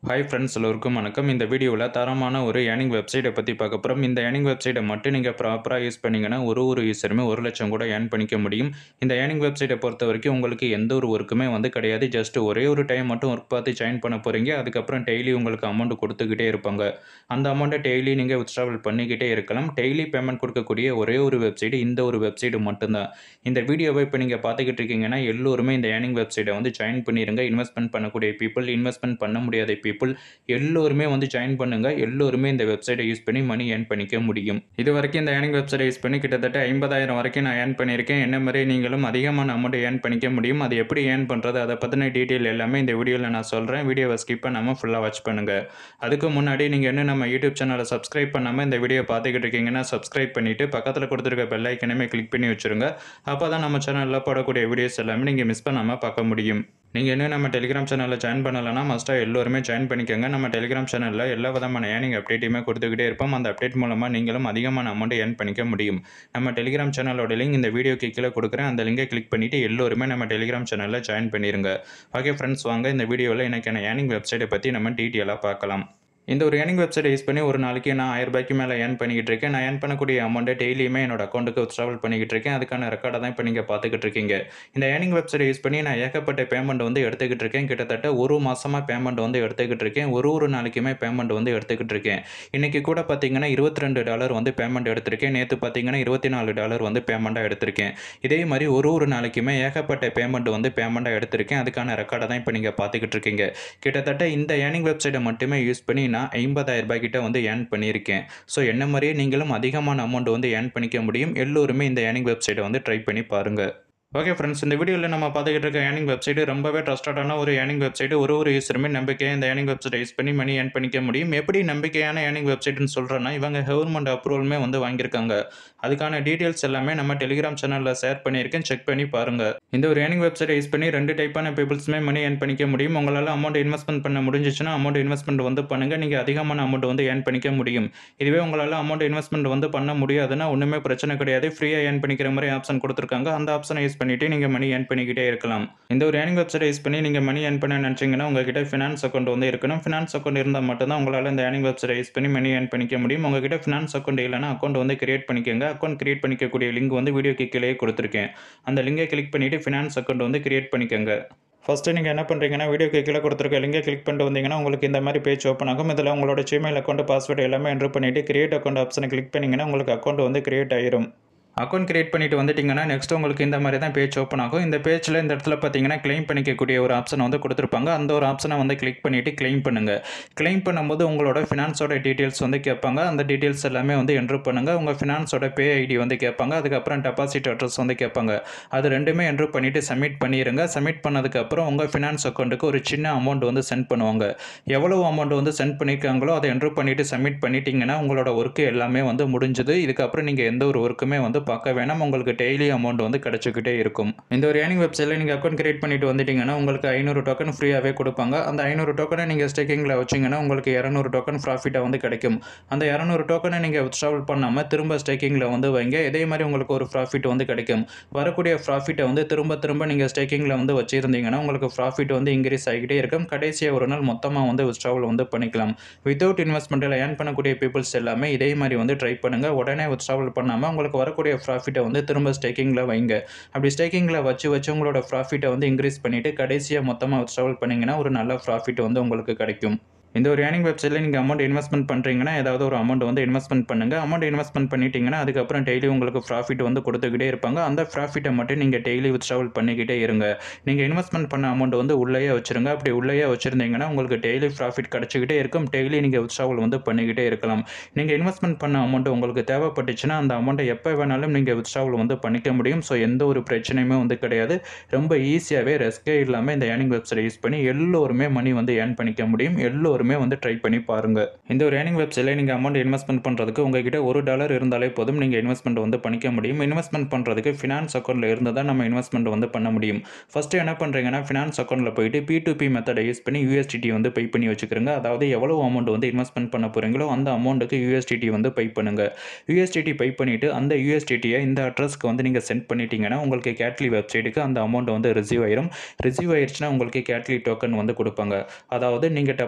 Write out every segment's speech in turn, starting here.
hi friends எல்லோருக்கும் வணக்கம் இந்த வீடியோவில் தரமான ஒரு ஏர்னிங் வெப்சைட்டை பற்றி பார்க்க போகிறோம் இந்த ஏர்னிங் வெப்சைட்டை மட்டும் நீங்கள் ப்ராப்பராக யூஸ் பண்ணிங்கன்னா ஒரு ஒரு யூஸருமே ஒரு லட்சம் கூட ஏர்ன் பண்ணிக்க முடியும் இந்த ஏர்னிங் வெப்சைட்டை பொறுத்த வரைக்கும் உங்களுக்கு எந்த ஒரு ஒர்க்குமே வந்து கிடையாது ஜஸ்ட் ஒரே ஒரு டைம் மட்டும் ஒர்க் பார்த்து ஜாயின் பண்ண போகிறீங்க அதுக்கப்புறம் டெய்லி உங்களுக்கு அமௌண்ட் கொடுத்துக்கிட்டே இருப்பாங்க அந்த அமௌண்ட்டை டெய்லி நீங்கள் வித்ட்ராவல் பண்ணிக்கிட்டே இருக்கலாம் டெய்லி பேமெண்ட் கொடுக்கக்கூடிய ஒரே ஒரு வெப்சைட் இந்த ஒரு வெப்சைட் மட்டும்தான் இந்த வீடியோவை இப்போ நீங்கள் பார்த்துக்கிட்டு இருக்கீங்கன்னா எல்லோருமே இந்த ஏர்னிங் வெப்சைட்டை வந்து ஜாயின் பண்ணிடுங்க இன்வெஸ்ட்மெண்ட் பண்ணக்கூடிய பீப்புள் இன்வெஸ்ட்மெண்ட் பண்ண முடியாத பீப்புள் எல்லோருமே வந்து ஜாயின் பண்ணுங்க எல்லோருமே இந்த வெப்சைட்டை யூஸ் பண்ணி மணி ஏர்ன் பண்ணிக்க முடியும் இது வரைக்கும் இந்த ஏர்னிங் வெப்சைட்டை யூஸ் பண்ணி கிட்டத்தட்ட ஐம்பதாயிரம் வரைக்கும் நான் ஏர்ன் பண்ணியிருக்கேன் என்ன மாதிரி நீங்களும் அதிகமான அமௌண்ட் ஏர்ன் பண்ணிக்க முடியும் அது எப்படி ஏர்ன் பண்ணுறது அதை பற்றின டீட்டெயில் எல்லாமே இந்த வீடியோவில் நான் சொல்கிறேன் வீடியோவை ஸ்கிப் பண்ணாமல் ஃபுல்லாக வாட்ச் பண்ணுங்கள் அதுக்கு முன்னாடி நீங்கள் இன்னும் நம்ம யூடியூப் சேனலை சப்ஸ்கிரைப் பண்ணாமல் இந்த வீடியோ பார்த்துக்கிட்டு இருக்கீங்கன்னா சப்ஸ்கிரைப் பண்ணிவிட்டு பக்கத்தில் கொடுத்துருக்க பெல் ஐக்கனையுமே கிளிக் பண்ணி வச்சுருங்க அப்போ தான் நம்ம சேனலில் போடக்கூடிய வீடியோஸ் எல்லாமே நீங்கள் மிஸ் பண்ணாமல் பார்க்க முடியும் நீங்கள் இன்னும் நம்ம டெலிகிராம் சேனலில் ஜாயின் பண்ணலைன்னா மஸ்ட்டாக எல்லோருமே ஜாயின் பண்ணிக்கோங்க நம்ம டெலிகிராம் சேனலில் எல்லா விதமான ஏர்னிங் அப்டேட்டையுமே கொடுத்துக்கிட்டே இருப்போம் அந்த அப்டேட் மூலமாக நீங்களும் அதிகமான அமௌண்ட் ஏர்ன் பண்ணிக்க முடியும் நம்ம டெலிகிராம் சேனலோட லிங்க் இந்த வீடியோக்கு கீழே கொடுக்குறேன் அந்த லிங்கை கிளிக் பண்ணிவிட்டு எல்லோருமே நம்ம டெலிகிராம் சேனலில் ஜாயின் பண்ணிடுங்க ஓகே ஃப்ரெண்ட்ஸ் வாங்க இந்த வீடியோவில் எனக்கான ஏர்னிங் வெப்சைட்டை பற்றி நம்ம டீட்டெயிலாக பார்க்கலாம் இந்த ஒரு ஏர்னிங் வெப்சைட் யூஸ் பண்ணி ஒரு நாளைக்கு நான் ஆயிரம் ரூபாய்க்கு மேலே ஏர்ன் பண்ணிக்கிட்டு இருக்கேன் நான் ஏர்ன் பண்ணக்கூடிய அமௌண்ட்டை டெய்லியுமே என்னோட அக்கௌண்ட்டுக்கு ட்ராவல் பண்ணிக்கிட்டு இருக்கேன் அதுக்கான ரெக்கார்டை தான் இப்போ நீங்கள் பார்த்துக்கிட்டு இருக்கீங்க இந்த ஏர்னிங் வெப்சைட் யூஸ் பண்ணி நான் ஏகப்பட்ட பேமெண்ட் வந்து எடுத்துக்கிட்டு இருக்கேன் கிட்டத்தட்ட ஒரு மாதமாக பேமெண்ட் வந்து எடுத்துக்கிட்டு இருக்கேன் ஒரு ஒரு நாளைக்குமே பேமெண்ட் வந்து எடுத்துக்கிட்டு இருக்கேன் இன்றைக்கி கூட பார்த்தீங்கன்னா இருபத்தி ரெண்டு டாலர் வந்து பேமெண்ட் எடுத்திருக்கேன் நேற்று பார்த்தீங்கன்னா இருபத்தி நாலு டாலர் வந்து பேமெண்ட்டாக எடுத்திருக்கேன் இதே மாதிரி ஒரு ஒரு நாளைக்குமே ஏகப்பட்ட பேமெண்ட் வந்து பேமெண்ட்டாக எடுத்திருக்கேன் அதுக்கான ரெக்கார்டை தான் இப்போ நீங்கள் பார்த்துக்கிட்டு இருக்கீங்க கிட்டத்தட்ட இந்த ஏர்னிங் வெப்சைட்டை மட்டுமே யூஸ் பண்ணி நான் ஐம்பதாயிரம் ரூபாய் கிட்ட வந்து ஏர்ன் பண்ணியிருக்கேன் ஸோ என்ன மாதிரியே நீங்களும் அதிகமான அமௌண்ட் வந்து ஏர்ன் பண்ணிக்க முடியும் எல்லோருமே இந்த ஏர்னிங் வெப்சைட்டை வந்து ட்ரை பண்ணி பாருங்கள் ஓகே ஃப்ரெண்ட்ஸ் இந்த வீடியோவில் நம்ம பார்த்துக்கிட்டு இருக்க ஏர்னிங் வெப்சைட் ரொம்பவே ட்ரஸ்டடான ஒரு ஏர்னிங் வெப்சைட் ஒரு ஒரு யூஸருமே நம்பிக்கையாக இந்த ஏர்னிங் வெப்சைட் யூஸ் பண்ணி மணி ஏர்ன் பண்ணிக்க முடியும் எப்படி நம்பிக்கையான ஏர்னிங் வெப்சைட்னு சொல்கிறேன்னா இவங்க கவர்மெண்ட் அப்ரூவலுமே வந்து வாங்கியிருக்காங்க அதுக்கான டீட்டெயில்ஸ் எல்லாமே நம்ம டெலிகிராம் சேனலில் ஷேர் பண்ணியிருக்கேன் செக் பண்ணி பாருங்கள் இந்த ஒரு ஏர்னிங் வெப்சைட் யூஸ் பண்ணி ரெண்டு டைப்பான பீப்புள்ஸுமே மணி ஏர்ன் பண்ணிக்க முடியும் உங்களால் அமௌண்ட் இன்வெஸ்ட்மெண்ட் பண்ண முடிஞ்சிச்சுன்னா அமௌண்ட் இன்வெஸ்ட்மெண்ட் வந்து பண்ணுங்கள் நீங்கள் அதிகமான அமௌண்ட் வந்து ஏர்ன் பண்ணிக்க முடியும் இதுவே உங்களால் அமௌண்ட் இன்வெஸ்ட்மெண்ட் வந்து பண்ண முடியாதுன்னா ஒன்றுமே பிரச்சனை கிடையாது ஃப்ரீயாக ஏர்ன் பண்ணிக்கிற மாதிரி ஆப்ஷன் கொடுத்துருக்காங்க அந்த ஆப்ஷனை யூஸ் பண்ணிவிட்டு நீங்கள் மணி ஏர்ன் பண்ணிக்கிட்டே இருக்கலாம் இந்த ஒரு ஏர்னிங் வெப்சைட் யூஸ் பண்ணி நீங்கள் மணி ஏர்ன் பண்ண நினச்சிங்கன்னா உங்ககிட்ட ஃபினான்ஸ் அக்கௌண்ட் வந்து இருக்கணும் ஃபினான்ஸ் அக்கௌண்ட் இருந்தால் மட்டும்தான் உங்களால் இந்த ஏர்னிங் வெப்சைட் யூஸ் பண்ணி மணி ஏர்ன் பண்ணிக்க முடியும் உங்ககிட்ட ஃபினான்ஸ் அக்கௌண்ட் இல்லைனா அக்கௌண்ட் வந்து கிரியேட் பண்ணிக்கோங்க அக்கௌண்ட் கிரியேட் பண்ணிக்கக்கூடிய லிங்க் வந்து வீடியோக்கு கீழே கொடுத்துருக்கேன் அந்த லிங்கை கிளிக் பண்ணிவிட்டு ஃபினான்ஸ் அக்கௌண்ட் வந்து கிரியேட் பண்ணிக்கோங்க ஃபஸ்ட்டு நீங்கள் என்ன பண்ணுறீங்கன்னா வீடியோக்கு கீழே கொடுத்துருக்க லிங்கை கிளிக் பண்ணிட்டு வந்தீங்கன்னா உங்களுக்கு இந்த மாதிரி பேஜ் ஓப்பன் ஆகும் இதில் உங்களோட ஜிமெயில் அக்கௌண்ட் பாஸ்வேர்டு எல்லாமே என்ட்ரு பண்ணிவிட்டு கிரியேட் அக்கௌண்ட் ஆப்ஷனை கிளிக் பண்ணிங்கன்னா உங்களுக்கு அக்கௌண்ட் வந்து கிரியேட் ஆயிரும் அக்கௌண்ட் கிரியேட் பண்ணிட்டு வந்துட்டிங்கன்னா நெக்ஸ்ட் உங்களுக்கு இந்த மாதிரி தான் பேஜ் ஓப்பன் ஆகும் இந்த பேஜில் இந்த இடத்துல பார்த்தீங்கன்னா கிளைம் பண்ணிக்கக்கூடிய ஒரு ஆப்ஷன் வந்து கொடுத்துருப்பாங்க அந்த ஒரு ஆப்ஷனை வந்து கிளிக் பண்ணிவிட்டு கிளைம் பண்ணுங்கள் கிளைம் பண்ணும்போது உங்களோட ஃபினான்ஸோட டீட்டெயில்ஸ் வந்து கேட்பாங்க அந்த டீட்டெயில்ஸ் எல்லாமே வந்து என்ட்ரு பண்ணுங்கள் உங்கள் ஃபினான்ஸோட பே ஐடி வந்து கேட்பாங்க அதுக்கப்புறம் டெபாசிட் அட்ரஸ் வந்து கேட்பாங்க அது ரெண்டுமே என்ட்ரு பண்ணிவிட்டு சப்மிட் பண்ணிடுங்க சப்மிட் பண்ணதுக்கப்புறம் உங்கள் ஃபினான்ஸ் அக்கௌண்ட்டுக்கு ஒரு சின்ன அமௌண்ட் வந்து சென்ட் பண்ணுவாங்க எவ்வளோ அமௌண்ட் வந்து சென்ட் பண்ணியிருக்காங்களோ அதை என்ட்ரு பண்ணிவிட்டு சப்மிட் பண்ணிட்டீங்கன்னா உங்களோட ஒர்க்கு எல்லாமே வந்து முடிஞ்சுது இதுக்கப்புறம் நீங்கள் எந்த ஒரு ஒர்க்குமே வந்து பார்க்க வேணாம் உங்களுக்கு டெய்லி அமௌண்ட் வந்து கிடச்சிக்கிட்டே இருக்கும் இந்த ஒரு ஏர்னிங் வெப்சைட்டில் நீங்கள் அக்கௌண்ட் கிரியேட் பண்ணிட்டு வந்துட்டீங்கன்னா உங்களுக்கு ஐநூறு டோக்கன் ஃப்ரீயாகவே கொடுப்பாங்க அந்த ஐநூறு டோக்கனை நீங்கள் ஸ்டேக்கிங்கில் வச்சிங்கன்னா உங்களுக்கு இரநூறு டோக்கன் ப்ராஃபிட்டாக வந்து கிடைக்கும் அந்த இரநூறு டோக்கனை நீங்கள் வித்ட்ராவல் பண்ணாமல் திரும்ப ஸ்டேக்கிங்கில் வந்து வைங்க இதே மாதிரி உங்களுக்கு ஒரு ப்ராஃபிட் வந்து கிடைக்கும் வரக்கூடிய ப்ராஃபிட்டை வந்து திரும்ப திரும்ப நீங்கள் ஸ்டேக்கிங்கில் வந்து வச்சுருந்தீங்கன்னா உங்களுக்கு ப்ராஃபிட் வந்து இன்க்ரீஸ் ஆகிட்டே இருக்கும் கடைசியாக ஒரு நாள் மொத்தமாக வந்து வித்ட்ராவல் வந்து பண்ணிக்கலாம் வித்தவுட் இன்வெஸ்ட்மெண்ட்டில் ஏர்ன் பண்ணக்கூடிய பீப்புள்ஸ் எல்லாமே இதே மாதிரி வந்து ட்ரை பண்ணுங்கள் உடனே வித்ட்ராவல் பண்ணாமல் உங்களுக்கு வரக்கூடிய ப்ராஃபிட்டை வந்து திரும்ப ஸ்டேக்கிங்கில் வைங்க அப்படி ஸ்டேக்கிங்கில் வச்சு வச்சு உங்களோட ப்ராஃபிட்டை வந்து இன்க்ரீஸ் பண்ணிவிட்டு கடைசியாக மொத்தமாக வித்ட்ராவல் பண்ணிங்கன்னா ஒரு நல்ல ப்ராஃபிட் வந்து உங்களுக்கு கிடைக்கும் இந்த ஒரு ஏர்னிங் வெப்சைட்டில் நீங்கள் அமௌண்ட் இன்வெஸ்ட்மெண்ட் பண்ணுறீங்கன்னா ஏதாவது ஒரு அமௌண்ட் வந்து இன்வெஸ்ட்மெண்ட் பண்ணுங்கள் அமௌண்ட் இன்வெஸ்ட்மெண்ட் பண்ணிட்டீங்கன்னா அதுக்கப்புறம் டெய்லி உங்களுக்கு ப்ராஃபிட் வந்து கொடுத்துக்கிட்டே இருப்பாங்க அந்த ப்ராஃபிட்டை மட்டும் நீங்கள் டெய்லி வித்ட்ராவல் பண்ணிக்கிட்டே இருங்க நீங்கள் இன்வெஸ்ட்மெண்ட் பண்ண அமௌண்ட் வந்து உள்ளேயே வச்சுருங்க அப்படி உள்ளேயே வச்சுருந்தீங்கன்னா உங்களுக்கு டெய்லி ப்ராஃபிட் கிடச்சிக்கிட்டே இருக்கும் டெய்லி நீங்கள் வித்ட்ராவல் வந்து பண்ணிக்கிட்டே இருக்கலாம் நீங்கள் இன்வெஸ்ட்மெண்ட் பண்ண அமௌண்ட் உங்களுக்கு தேவைப்பட்டுச்சுன்னா அந்த அமௌண்ட்டை எப்போ வேணாலும் நீங்கள் வித்ட்ராவல் வந்து பண்ணிக்க முடியும் ஸோ எந்த ஒரு பிரச்சனையுமே வந்து கிடையாது ரொம்ப ஈஸியாகவே ரெஸ்கே இல்லாமல் இந்த ஏர்னிங் வெப்சைட் யூஸ் பண்ணி எல்லோருமே மணி வந்து ஏர்ன் பண்ணிக்க முடியும் எல்லோருமே வந்து ட்ரை பண்ணி பாருங்கள் இந்த ஒரு ஏர்னிங் வெப்சைட்டில் நீங்கள் அமௌண்ட் இன்வெஸ்ட்மெண்ட் பண்ணுறதுக்கு உங்ககிட்ட ஒரு டாலர் இருந்தாலே போதும் நீங்கள் இன்வெஸ்ட்மெண்ட் வந்து பண்ணிக்க முடியும் இன்வெஸ்ட்மெண்ட் பண்ணுறதுக்கு ஃபினான்ஸ் அக்கௌண்ட்டில் இருந்து தான் நம்ம இன்வெஸ்ட்மெண்ட் வந்து பண்ண முடியும் ஃபஸ்ட்டு என்ன பண்ணுறீங்கன்னா ஃபினான்ஸ் அக்கௌண்ட்டில் போயிட்டு பி டு பி மெத்தடை யூஸ் பண்ணி யூஎஸ்டிடி வந்து பே பண்ணி வச்சுக்கிறங்க அதாவது எவ்வளோ அமௌண்ட் வந்து இன்வெஸ்ட்மெண்ட் பண்ண போகிறீங்களோ அந்த அமௌண்ட்டுக்கு யூஎஸ்டிடி வந்து பே பண்ணுங்கள் யூஎஸ்டிடி பே பண்ணிவிட்டு அந்த யூஎஸ்டிடியை இந்த அட்ரஸ்க்கு வந்து நீங்கள் சென்ட் பண்ணிட்டீங்கன்னா உங்களுக்கு கேட்லி வெப்சைட்டுக்கு அந்த அமௌண்ட் வந்து ரிசீவ் ஆயிரும் ரிசீவ் ஆயிடுச்சுன்னா உங்களுக்கு கேட்லி டோக்கன் வந்து கொடுப்பாங்க அதாவது நீங்கள் டெபாசிட் பண்ண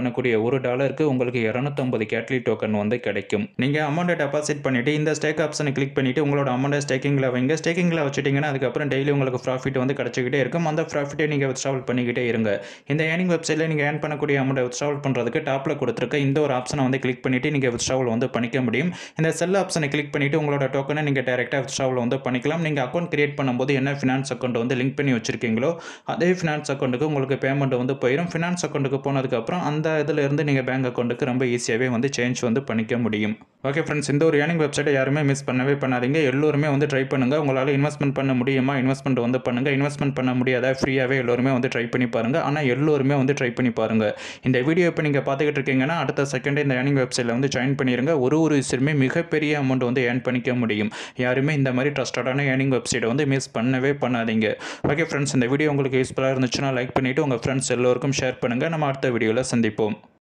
பண்ணக்கூடிய ஒரு டாலருக்கு உங்களுக்கு இரநூத்தம்பது கேட்லி டோக்கன் வந்து கிடைக்கும் நீங்கள் அமௌண்ட்டை டெபாசிட் பண்ணிவிட்டு இந்த ஸ்டேக் ஆப்ஷனை கிளிக் பண்ணிவிட்டு உங்களோட அமௌண்ட்டை ஸ்டேக்கிங்கில் வைங்க ஸ்டேக்கிங்கில் வச்சுட்டிங்கன்னா அதுக்கப்புறம் டெய்லி உங்களுக்கு ப்ராஃபிட் வந்து கிடச்சிக்கிட்டே இருக்கும் அந்த ப்ராஃபிட்டை நீங்கள் வித்ட்ராவல் பண்ணிக்கிட்டே இருங்க இந்த ஏர்னிங் வெப்சைட்டில் நீங்கள் ஏர்ன் பண்ணக்கூடிய அமௌண்ட்டை வித்ட்ராவல் பண்ணுறதுக்கு டாப்பில் கொடுத்துருக்க இந்த ஒரு ஆப்ஷனை வந்து கிளிக் பண்ணிவிட்டு நீங்கள் வித்ட்ராவல் வந்து பண்ணிக்க முடியும் இந்த செல் ஆப்ஷனை கிளிக் பண்ணிவிட்டு உங்களோட டோக்கனை நீங்கள் டேரெக்டாக வித்ட்ராவல் வந்து பண்ணிக்கலாம் நீங்கள் அக்கௌண்ட் கிரியேட் பண்ணும்போது என்ன ஃபினான்ஸ் அக்கௌண்ட் வந்து லிங்க் பண்ணி வச்சிருக்கீங்களோ அதே ஃபினான்ஸ் அக்கௌண்ட்டுக்கு உங்களுக்கு பேமெண்ட் வந்து போயிடும் ஃபினான்ஸ் அக்கௌண்ட்டுக்கு போனதுக்கப்புறம் அந்த இதில் இருந்து நீங்கள் பேங்க் அக்கௌண்ட்டுக்கு ரொம்ப ஈஸியாகவே வந்து சேஞ்ச் வந்து பண்ணிக்க முடியும் ஓகே ஃப்ரெண்ட்ஸ் இந்த ஒரு ஏர்னிங் வெப்சைட்டை யாருமே மிஸ் பண்ணவே பண்ணாதீங்க எல்லோருமே வந்து ட்ரை பண்ணுங்கள் உங்களால் இன்வெஸ்ட்மெண்ட் பண்ண முடியுமா இன்வெஸ்ட்மெண்ட் வந்து பண்ணுங்கள் இன்வெஸ்ட்மெண்ட் பண்ண முடியாதா ஃப்ரீயாகவே எல்லோருமே வந்து ட்ரை பண்ணி பாருங்கள் ஆனால் எல்லோருமே வந்து ட்ரை பண்ணி பாருங்கள் இந்த வீடியோ இப்போ நீங்கள் பார்த்துக்கிட்டு இருக்கீங்கன்னா அடுத்த செகண்டே இந்த ஏர்னிங் வெப்சைட்டில் வந்து ஜாயின் பண்ணிடுங்க ஒரு ஒரு விஷயமே மிகப்பெரிய அமௌண்ட் வந்து ஏர்ன் பண்ணிக்க முடியும் யாருமே இந்த மாதிரி ட்ரஸ்டடான ஏர்னிங் வெப்சைட்டை வந்து மிஸ் பண்ணவே பண்ணாதீங்க ஓகே ஃப்ரெண்ட்ஸ் இந்த வீடியோ உங்களுக்கு யூஸ்ஃபுல்லாக இருந்துச்சுன்னா லைக் பண்ணிவிட்டு உங்கள் ஃப்ரெண்ட்ஸ் எல்லோருக்கும் ஷேர் பண்ணுங்கள் நம்ம அடுத்த வீடியோவில் சந்திப்போம்